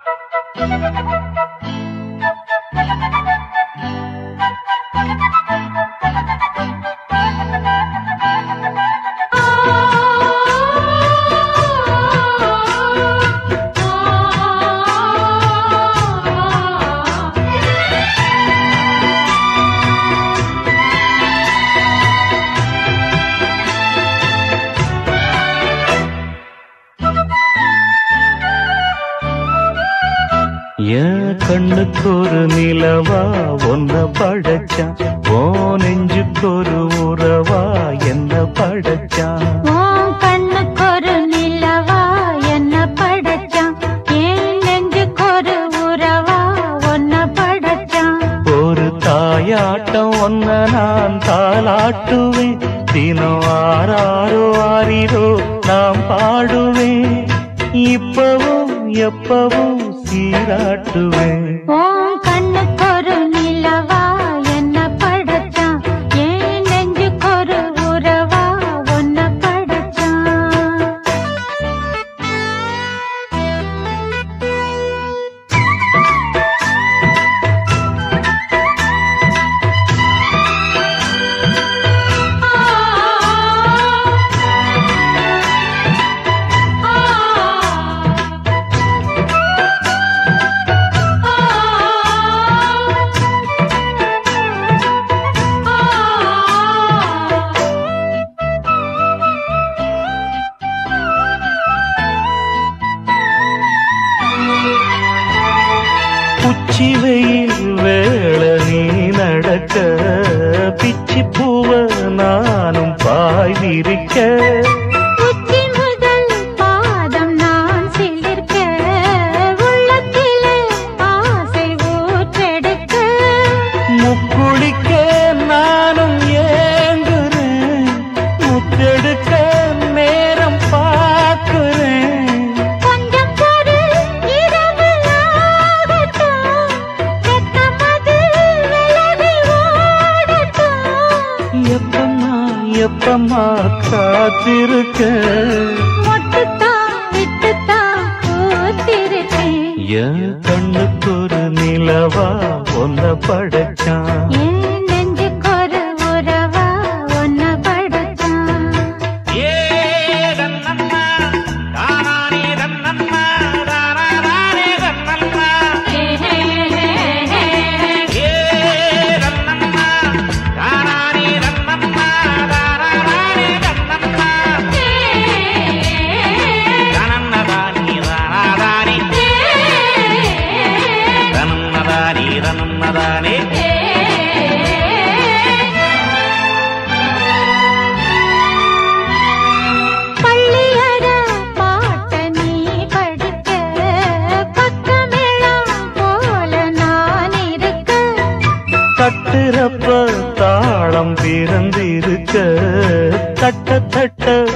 என் கண்ணுக்கு ஒரு நிலவா ஒன்ன படைச்சான் ஓ நெஞ்சுக்கு ஒரு உறவா என்ன படைச்சான் உன் கண்ணுக்கொரு நிலவா என்ன படைச்சான் என் நெஞ்சுக்கொரு உறவா உன்னை படைச்சான் ஒரு தாயாட்டம் ஒன்ன நான் தாளாட்டுவேன் தினம் ஆறாரோ ஆறிரோ நாம் பாடுவேன் இப்பவும் எப்பவும் சீராட்டுவேன் உன் கண்ணுக்கொரு நிலவா என்ன படைச்சான் என் நெஞ்சுக்கொரு உறவா உன்னை படைச்சான் உச்சி வெயில் வேள நீ நடக்க பிச்சி பூவ நானும் பாய் விரிக்க உச்சி முதல் பாதம் நான் சிலிர்க்க உள்ளத்திலே ஆசை ஊற்றெடுக்க முக்குளிக்க நானும் ஏங்குறேன் முத்தெடுக்க நேரம் பார்க்கிறேன் கொஞ்சம் பொறு இரவு ஆகட்டும் வெக்கமது விலகி ஓடட்டும் எப்பம்மா எப்பம்மா காத்திருக்க மொட்டுத்தான் விட்டுத்தான் கூத்திருக்கேன் என் கண்ணுக்கு ஒரு நிலவா ஒன்ன படைச்சான் என் நெஞ்சுக்கொரு உறவா உன்னை படைச்சான் பள்ளியற பாட்ட நீ படிக்க பக்கமெல்லாம் போல நான் இருக்க தட்டுறப்ப தாளம் பிறந்திருக்க தட்ட தட்ட